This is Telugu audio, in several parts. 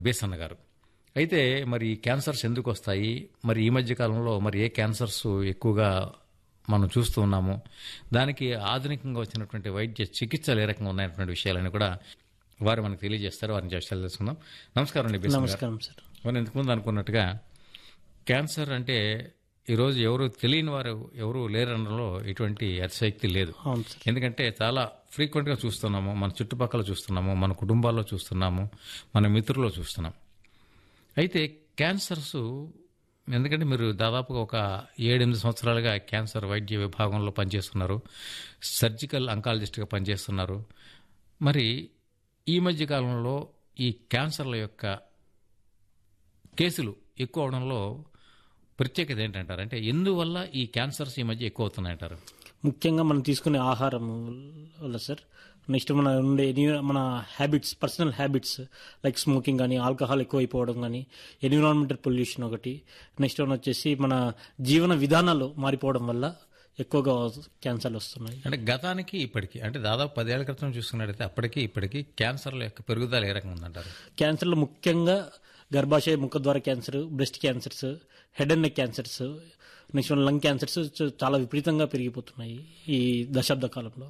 బేసన్న గారు అయితే మరి ఈ క్యాన్సర్స్ ఎందుకు వస్తాయి మరి ఈ మధ్య కాలంలో మరి ఏ క్యాన్సర్స్ ఎక్కువగా మనం చూస్తూ ఉన్నాము దానికి ఆధునికంగా వచ్చినటువంటి వైద్య చికిత్సలు ఏ రకంగా ఉన్నాయన్నటువంటి విషయాలని కూడా వారు మనకు తెలియజేస్తారు వారిని విషయాలు తెలుసుకుందాం నమస్కారం అండి బేసన్న గారు నమస్కారం సార్ మనం ఇంతకుముందు అనుకున్నట్టుగా క్యాన్సర్ అంటే ఈరోజు ఎవరు తెలియని వారు ఎవరు లేరనడంలో ఎటువంటి అతిశక్తి లేదు అవును సార్ ఎందుకంటే చాలా ఫ్రీక్వెంట్గా చూస్తున్నాము మన చుట్టుపక్కల చూస్తున్నాము మన కుటుంబాల్లో చూస్తున్నాము మన మిత్రుల్లో చూస్తున్నాం అయితే క్యాన్సర్స్ ఎందుకంటే మీరు దాదాపుగా ఒక ఏడెనిమిది సంవత్సరాలుగా క్యాన్సర్ వైద్య విభాగంలో పనిచేస్తున్నారు సర్జికల్ అంకాలజిస్ట్గా పనిచేస్తున్నారు మరి ఈ మధ్య కాలంలో ఈ క్యాన్సర్ల యొక్క కేసులు ఎక్కువ అవడంలో ప్రత్యేకత ఏంటంటారు అంటే ఎందువల్ల ఈ క్యాన్సర్స్ ఈ మధ్య ఎక్కువ అవుతున్నాయంటారు ముఖ్యంగా మనం తీసుకునే ఆహారం వల్ల సార్ నెక్స్ట్ మన ఉండే ఎన్ని- మన habits personal habits like smoking కానీ ఆల్కహాల్ ఎక్కువైపోవడం కానీ ఎన్విరాన్మెంటల్ పొల్యూషన్ ఒకటి నెక్స్ట్ వన్ వచ్చేసి మన జీవన విధానాలు మారిపోవడం వల్ల ఎక్కువగా క్యాన్సర్లు వస్తున్నాయి అంటే గతానికి ఇప్పటికి అంటే దాదాపు పదేళ్ల క్రితం చూసుకున్నట్టయితే అప్పటికి ఇప్పటికి క్యాన్సర్ల యొక్క పెరుగుదల ఏ రకంగా ఉందంటారు క్యాన్సర్లో ముఖ్యంగా గర్భాశయ ముఖద్వార cancer breast cancers head and neck cancers next one lung cancers చాలా విపరీతంగా పెరిగిపోతున్నాయి ఈ దశాబ్ద కాలంలో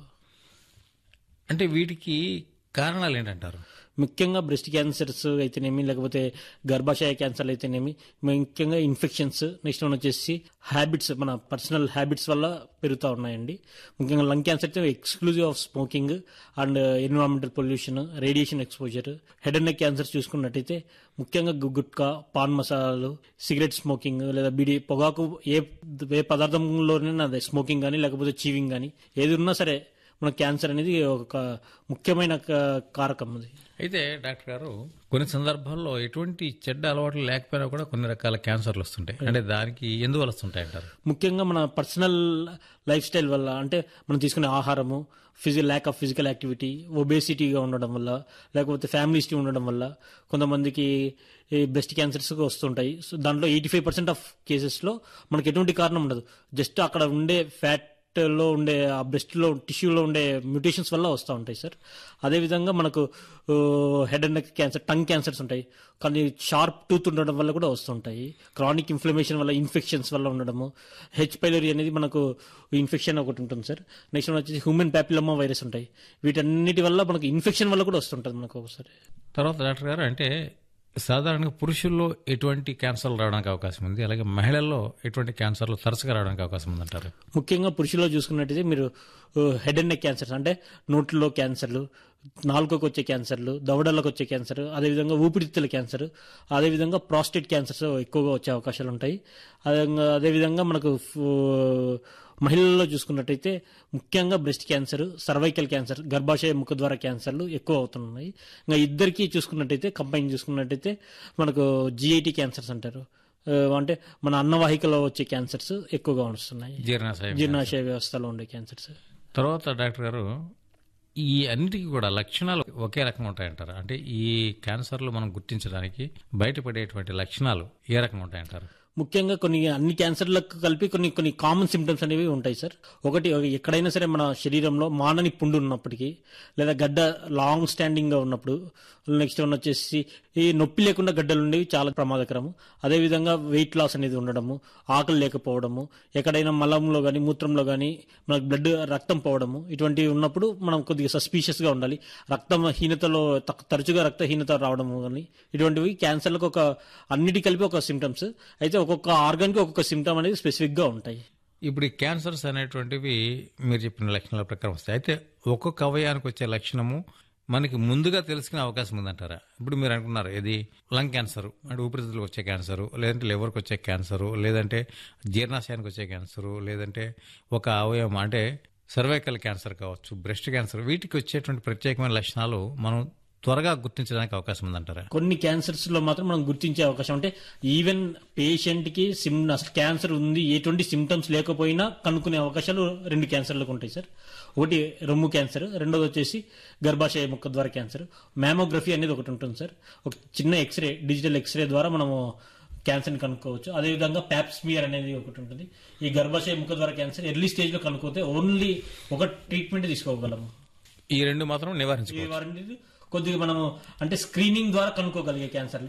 అంటే వీటికి కారణాలు ఏంటంటారు ముఖ్యంగా బ్రెస్ట్ క్యాన్సర్స్ అయితేనేమి లేకపోతే గర్భాశయ క్యాన్సర్లు అయితేనేమి ముఖ్యంగా ఇన్ఫెక్షన్స్ నెక్స్ట్ వన్ వచ్చేసి హ్యాబిట్స్ మన పర్సనల్ హ్యాబిట్స్ వల్ల పెరుగుతూ ఉన్నాయండి ముఖ్యంగా లంగ్ క్యాన్సర్ అయితే exclusive of smoking and environmental pollution radiation exposure head and neck cancer చూసుకున్నట్టయితే ముఖ్యంగా గు- గుట్కా పాన్ మసాలాలు సిగరెట్ స్మోకింగ్ లేదా బీడి పొగాకు ఏ ఏ పదార్థంలోనే అదే స్మోకింగ్ కానీ లేకపోతే చీవింగ్ కానీ ఏది ఉన్నా సరే మన క్యాన్సర్ అనేది ఒక ముఖ్యమైన క- కారకం అది అయితే డాక్టర్ గారు కొన్ని సందర్భాల్లో ఎటువంటి చెడ్డ అలవాట్లు లేకపోయినా కూడా కొన్ని రకాల క్యాన్సర్లు వస్తుంటాయి అంటే దానికి ఎందువల్ల వస్తుంటాయి అంటారు ముఖ్యంగా మన పర్సనల్ లైఫ్ స్టైల్ వల్ల అంటే మనం తీసుకునే ఆహారము physical lack of physical activity ఒబేసిటీగా ఉండడం వల్ల లేకపోతే ఫ్యామిలీ హిస్టరీ ఉండడం వల్ల కొంతమందికి బ్రెస్ట్ క్యాన్సర్స్ వస్తుంటాయి సో దాంట్లో ఎయిటీ ఫైవ్ పర్సెంట్ ఆఫ్ కేసెస్లో మనకి ఎటువంటి కారణం ఉండదు జస్ట్ అక్కడ ఉండే ఫ్యాట్ లో ఉండే ఆ బ్రెస్ట్ లో టిష్యూలో ఉండే మ్యూటేషన్స్ వల్ల వస్తూ ఉంటాయి సార్ అదేవిధంగా మనకు head and neck cancer tongue cancers ఉంటాయి కానీ షార్ప్ టూత్ ఉండడం వల్ల కూడా వస్తుంటాయి క్రానిక్ ఇన్ఫ్లమేషన్ వల్ల ఇన్ఫెక్షన్స్ వల్ల ఉండడము హెచ్ పైలరీ అనేది మనకు ఇన్ఫెక్షన్ ఒకటి ఉంటుంది సార్ నెక్స్ట్ వచ్చేసి హ్యూమన్ ప్యాపిలమా వైరస్ ఉంటాయి వీటన్నిటి వల్ల మనకు ఇన్ఫెక్షన్ వల్ల కూడా వస్తుంటుంది మనకు ఒకసారి తర్వాత డాక్టర్ గారు అంటే సాధారణంగా పురుషుల్లో ఎటువంటి క్యాన్సర్లు రావడానికి అవకాశం ఉంది అలాగే మహిళల్లో ఎటువంటి క్యాన్సర్లు తరచుగా రావడానికి అవకాశం ఉందంటారు ముఖ్యంగా పురుషుల్లో చూసుకున్నట్టయితే మీరు హెడ్ అండ్ నెక్ క్యాన్సర్స్ అంటే నోట్లో క్యాన్సర్లు నాలుకకు వచ్చే క్యాన్సర్లు దవడలకు వచ్చే క్యాన్సర్ అదేవిధంగా ఊపిరితిత్తుల క్యాన్సర్ అదేవిధంగా ప్రాస్టేట్ క్యాన్సర్స్ ఎక్కువగా వచ్చే అవకాశాలు ఉంటాయి అదేవిధంగా అదేవిధంగా మనకు ఫు- మహిళల్లో చూసుకున్నట్టయితే ముఖ్యంగా బ్రెస్ట్ క్యాన్సర్ సర్వైకల్ క్యాన్సర్ గర్భాశయ ముఖద్వార క్యాన్సర్లు ఎక్కువ అవుతున్నాయి ఇంకా ఇద్దరికి చూసుకున్నట్టయితే కంపైన్ చూసుకున్నట్టయితే మనకు జిఐటి క్యాన్సర్స్ అంటారు ఆ, అంటే మన అన్నవాహికలో వచ్చే క్యాన్సర్స్ ఎక్కువగా వస్తున్నాయి జీర్ణాశయం జీర్ణాశయ వ్యవస్థలో ఉండే క్యాన్సర్స్ తర్వాత డాక్టర్ గారు ఈ అన్నిటికీ కూడా లక్షణాలు ఒకే రకంగా ఉంటాయంటారు అంటే ఈ క్యాన్సర్లు మనం గుర్తించడానికి బయటపడేటువంటి లక్షణాలు ఏ రకంగా ఉంటాయంటారు ముఖ్యంగా కొన్ని అన్ని క్యాన్సర్లకు కలిపి కొన్ని కొన్ని కామన్ సిమ్టమ్స్ అనేవి ఉంటాయి సార్ ఒకటి ఎక్కడైనా సరే మన శరీరంలో మానని పుండు ఉన్నప్పటికీ లేదా గడ్డ లాంగ్ స్టాండింగ్ గా ఉన్నప్పుడు నెక్స్ట్ వన్ వచ్చేసి ఈ నొప్పి లేకుండా గడ్డలు ఉండేవి చాలా ప్రమాదకరము అదేవిధంగా వెయిట్ లాస్ అనేది ఉండడము ఆకలి లేకపోవడము ఎక్కడైనా మలంలో కానీ మూత్రంలో కానీ మనకు బ్లడ్ రక్తం పోవడము ఇటువంటివి ఉన్నప్పుడు మనం కొద్దిగా సస్పీషియస్ గా ఉండాలి రక్తం హీనతలో తక్- తరచుగా రక్తహీనత రావడము కానీ ఇటువంటివి క్యాన్సర్లకు ఒక అన్నిటి కలిపి ఒక సిమ్టమ్స్ అయితే ఒక్కొక్క ఆర్గన్ కి ఒక్కొక్క సిమ్టమ్ అనేది స్పెసిఫిక్ గా ఉంటాయి ఇప్పుడు ఈ క్యాన్సర్స్ అనేటువంటివి మీరు చెప్పిన లక్షణాల ప్రకారం వస్తాయి అయితే ఒక్కొక్క అవయానికి వచ్చే లక్షణము మనకి ముందుగా తెలుసుకునే అవకాశం ఉందంటారా ఇప్పుడు మీరు అనుకున్నారు ఇది లంగ్ క్యాన్సర్ అంటే ఊపిరితిత్తులకు వచ్చే క్యాన్సరు లేదంటే లివర్కి వచ్చే క్యాన్సరు లేదంటే జీర్ణాశయానికి వచ్చే క్యాన్సరు లేదంటే ఒక అవయవం అంటే సర్వైకల్ క్యాన్సర్ కావచ్చు బ్రెస్ట్ క్యాన్సర్ వీటికి వచ్చేటువంటి ప్రత్యేకమైన లక్షణాలు మనం త్వరగా గుర్తించడానికి అవకాశం ఉందంటారా కొన్ని క్యాన్సర్స్ లో మాత్రం మనం గుర్తించే అవకాశం అంటే ఈవెన్ పేషెంట్ కి సిమ్ అసలు క్యాన్సర్ ఉంది ఎటువంటి సిమ్టమ్స్ లేకపోయినా కనుక్కునే అవకాశాలు రెండు క్యాన్సర్లకు ఉంటాయి సార్ ఒకటి రొమ్ము క్యాన్సర్ రెండోది వచ్చేసి గర్భాశయ ముఖ ద్వారా క్యాన్సర్ మ్యామోగ్రఫీ అనేది ఒకటి ఉంటుంది సార్ ఒక చిన్న ఎక్స్రే డిజిటల్ ఎక్స్రే ద్వారా మనము క్యాన్సర్ ని కనుక్కోవచ్చు అదేవిధంగా ప్యాప్స్మియర్ అనేది ఒకటి ఉంటుంది ఈ గర్భాశయ ముఖ ద్వారా క్యాన్సర్ ఎర్లీ స్టేజ్ లో కనుక్కోతే ఓన్లీ ఒక ట్రీట్మెంట్ తీసుకోగలము ఈ రెండు మాత్రం నివారించుకోవచ్చు ఈ వారంటీ కొద్దిగా మనము అంటే స్క్రీనింగ్ ద్వారా కనుక్కోగలిగే క్యాన్సర్లు